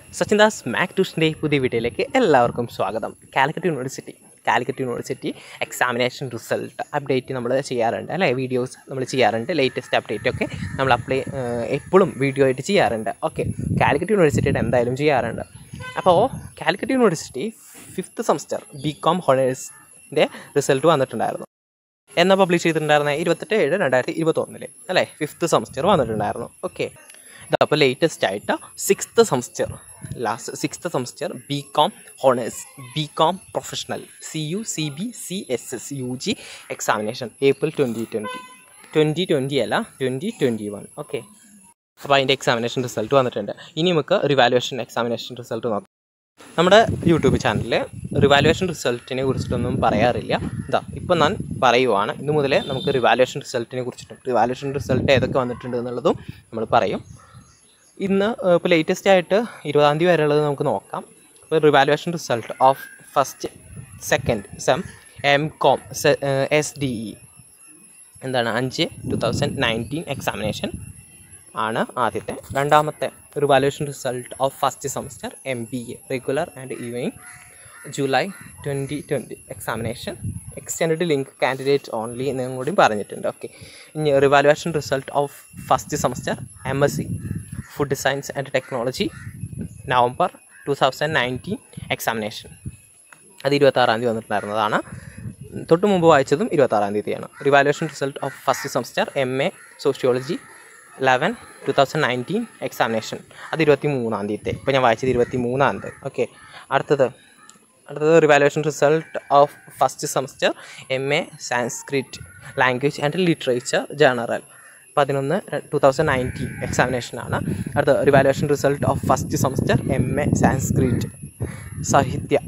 Sachin Das Mac ട്യൂഷൻ്റെ പുതിയ വീഡിയോയിലേക്ക് എല്ലാവർക്കും സ്വാഗതം Calicut university Calicut university examination result update നമ്മൾ ചെയ്യാറുണ്ട് അല്ലേ വീഡിയോസ് നമ്മൾ ചെയ്യാറുണ്ട് ലേറ്റസ്റ്റ് അപ്ഡേറ്റ് ഒക്കെ നമ്മൾ അപ്ലൈ എപ്പോഴും വീഡിയോ ആയിട്ട് ചെയ്യാറുണ്ട് ഓക്കെ കാലിക്കറ്റ് യൂണിവേഴ്സിറ്റിയുടെ എന്തായാലും ചെയ്യാറുണ്ട് അപ്പോൾ Calicut university fifth semester B com ഹോണേഴ്സിൻ്റെ റിസൾട്ട് വന്നിട്ടുണ്ടായിരുന്നു എന്നാ പബ്ലിഷ് ചെയ്തിട്ടുണ്ടായിരുന്നത് ഇരുപത്തെട്ട് ഏഴ് രണ്ടായിരത്തി ഇരുപത്തൊന്നില് അല്ലേ ഫിഫ്ത്ത് സെമസ്റ്റർ വന്നിട്ടുണ്ടായിരുന്നു ഓക്കെ ഇതപ്പോൾ ലേറ്റസ്റ്റ് ആയിട്ട് sixth semester last sixth semester B com honours B com professional C U C B C S S U G examination April twenty twenty twenty twenty അല്ല ട്വൻറ്റി ട്വൻറ്റി വൺ ഓക്കെ അപ്പോൾ അതിൻ്റെ examination result വന്നിട്ടുണ്ട് ഇനി നമുക്ക് revaluation examination result നോക്കാം നമ്മുടെ YouTube ചാനലിൽ revaluation റിസൾട്ടിനെ കുറിച്ചിട്ടൊന്നും പറയാറില്ല ഇതാ ഇപ്പം ഞാൻ പറയുവാണ് ഇന്ന് മുതലേ നമുക്ക് റിവാലുവേഷൻ റിസൾട്ടിനെ കുറിച്ചിട്ടും റിവാലുവേഷൻ റിസൾട്ട് ഏതൊക്കെ വന്നിട്ടുണ്ട് എന്നുള്ളതും നമ്മൾ പറയും ഇന്ന് ഇപ്പോൾ ലേറ്റസ്റ്റ് ആയിട്ട് ഇരുപതാം തീയതി വരെയുള്ളത് നമുക്ക് നോക്കാം ഇപ്പോൾ revaluation result of first second sem M com S D E എന്താണ് അഞ്ച് ടു തൗസൻഡ് നയൻറ്റീൻ എക്സാമിനേഷൻ ആണ് ആദ്യത്തെ രണ്ടാമത്തെ revaluation result of first semester M B A regular and evening July twenty twenty examination extend link candidate only എന്നും കൂടി പറഞ്ഞിട്ടുണ്ട് okay ഇനി revaluation result of first semester M S C food science and technology November two thousand nineteen examination അത് ഇരുപത്താറാം തീയതി വന്നിട്ടുണ്ടായിരുന്നതാണ് തൊട്ട് മുമ്പ് വായിച്ചതും ഇരുപത്താറാം തീയതിയാണ് revaluation result of first semester M A sociology eleven two thousand nineteen examination അത് ഇരുപത്തി മൂന്നാം തീയതി ഇപ്പോൾ ഞാൻ വായിച്ചത് ഇരുപത്തി മൂന്നാം തീയതി ഓക്കെ അടുത്തത് അടുത്തത് revaluation result of first semester M A Sanskrit language and literature general പതിനൊന്ന് ടു തൗസൻഡ് നയൻറ്റീൻ എക്സാമിനേഷനാണ് അടുത്ത revaluation result of first semester M A Sanskrit സാഹിത്യ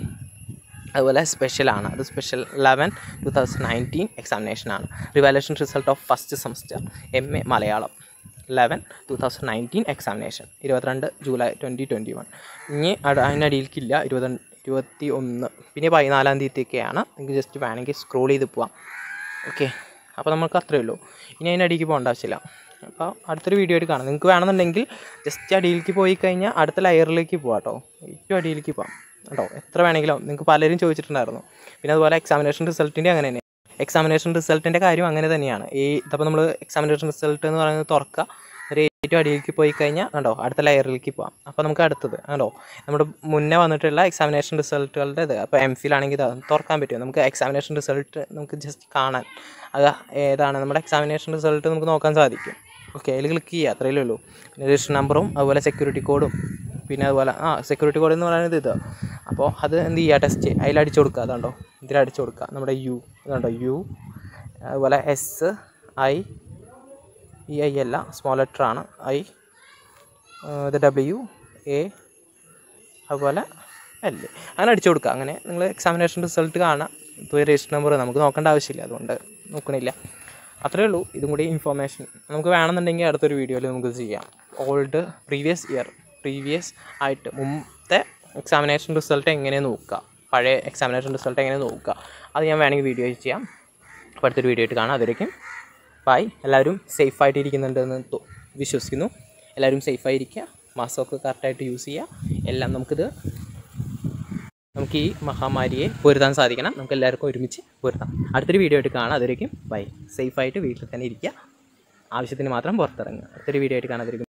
അതുപോലെ സ്പെഷ്യലാണ് അത് special eleven two thousand nineteen എക്സാമിനേഷനാണ് revaluation result of first semester M A Malayalam eleven two thousand nineteen examination ഇരുപത്തിരണ്ട് July twenty twenty one ഇനി അട അതിനടിയിലേക്കില്ല ഇരുപത്തി ഇരുപത്തി ഒന്ന് പിന്നെ പതിനാലാം തീയതിയൊക്കെയാണ് നിങ്ങൾക്ക് ജസ്റ്റ് വേണമെങ്കിൽ സ്ക്രോൾ ചെയ്ത് പോവാം ഓക്കെ അപ്പോൾ നമുക്ക് അത്രയേ ഉള്ളൂ ഇനി അതിനടിയിലേക്ക് പോകേണ്ട ആവശ്യമില്ല അപ്പോൾ അടുത്തൊരു വീഡിയോ ആയിട്ട് കാണാം നിങ്ങൾക്ക് വേണമെന്നുണ്ടെങ്കിൽ ജസ്റ്റ് അടിയിലേക്ക് പോയി കഴിഞ്ഞാൽ അടുത്ത ലെയറിലേക്ക് പോകാം കേട്ടോ ഏറ്റവും അടിയിലേക്ക് പോകാം കേട്ടോ എത്ര വേണമെങ്കിലും നിങ്ങൾക്ക് പലരും ചോദിച്ചിട്ടുണ്ടായിരുന്നു പിന്നെ അതുപോലെ എക്സാമിനേഷൻ റിസൾട്ടിൻ്റെ അങ്ങനെ തന്നെ എക്സാമിനേഷൻ റിസൾട്ടിൻ്റെ കാര്യം അങ്ങനെ തന്നെയാണ് ഈ ഇതപ്പോൾ നമ്മൾ എക്സാമിനേഷൻ റിസൾട്ട് എന്ന് പറയുന്നത് തുറക്കുക ഒരു ഏറ്റവും അടിയിലേക്ക് പോയി കഴിഞ്ഞാൽ കണ്ടോ അടുത്ത ലെയറിലേക്ക് പോകാം അപ്പോൾ നമുക്ക് അടുത്തത് കണ്ടോ നമ്മുടെ മുന്നേ വന്നിട്ടുള്ള എക്സാമിനേഷൻ റിസൾട്ടുകളുടെ ഇത് അപ്പോൾ എം ഫിൽ ആണെങ്കിൽ ഇത് തുറക്കാൻ പറ്റും നമുക്ക് എക്സാമിനേഷൻ റിസൾട്ട് നമുക്ക് ജസ്റ്റ് കാണാൻ അത് ഏതാണ് നമ്മുടെ എക്സാമിനേഷൻ റിസൾട്ട് നമുക്ക് നോക്കാൻ സാധിക്കും ഓക്കെ അതിൽ ക്ലിക്ക് ചെയ്യുക അത്രയേ ഉള്ളൂ പിന്നെ രജിസ്റ്റർ നമ്പറും അതുപോലെ സെക്യൂരിറ്റി കോഡും പിന്നെ അതുപോലെ ആ സെക്യൂരിറ്റി കോഡ് എന്ന് പറയുന്നത് ഇത് അപ്പോൾ അത് എന്ത് ചെയ്യുക ടെസ്റ്റ് അതിൽ അടിച്ചു കൊടുക്കുക അതുണ്ടോ ഇതിൽ അടിച്ചു കൊടുക്കുക നമ്മുടെ യു ഇതുണ്ടോ യു അതുപോലെ എസ് ഐ ഈ ഐ അല്ല സ്മോൾ ലെറ്റർ ആണ് ഐ ഇത് ഡബ്ല്യു എ അതുപോലെ അല്ലേ അങ്ങനെ അടിച്ചു കൊടുക്കുക അങ്ങനെ നിങ്ങൾ എക്സാമിനേഷൻ റിസൾട്ട് കാണാം ഇപ്പോൾ രജിസ്റ്റർ നമ്പർ നമുക്ക് നോക്കേണ്ട ആവശ്യമില്ല അതുകൊണ്ട് നോക്കണില്ല അത്രയേ ഉള്ളൂ ഇതും കൂടി ഇൻഫോർമേഷൻ നമുക്ക് വേണമെന്നുണ്ടെങ്കിൽ അടുത്തൊരു വീഡിയോയിൽ നമുക്ക് ചെയ്യാം ഓൾഡ് പ്രീവിയസ് ഇയർ പ്രീവിയസ് ആയിട്ട് മുമ്പത്തെ എക്സാമിനേഷൻ റിസൾട്ട് എങ്ങനെ നോക്കുക പഴയ എക്സാമിനേഷൻ റിസൾട്ട് എങ്ങനെ നോക്കുക അത് ഞാൻ വേണമെങ്കിൽ വീഡിയോ ചെയ്യാം അപ്പോൾ അടുത്തൊരു വീഡിയോ ആയിട്ട് കാണാം അതുവരേക്കും ബൈ എല്ലാവരും സേഫായിട്ട് ഇരിക്കുന്നുണ്ടെന്ന് തോ- വിശ്വസിക്കുന്നു എല്ലാവരും സേഫായിരിക്കുക മാസ്കൊക്കെ കറക്റ്റായിട്ട് യൂസ് ചെയ്യുക എല്ലാം നമുക്കിത് നമുക്ക് ഈ മഹാമാരിയെ പൊരുതാൻ സാധിക്കണം നമുക്ക് എല്ലാവർക്കും ഒരുമിച്ച് പൊരുതാം അടുത്തൊരു വീഡിയോ ആയിട്ട് കാണാം അതുവരേക്കും ബൈ സേഫായിട്ട് വീട്ടിൽ തന്നെ ഇരിക്കുക ആവശ്യത്തിന് മാത്രം പുറത്തിറങ്ങുക അടുത്തൊരു വീഡിയോ ആയിട്ട് കാണാതിരിക്കും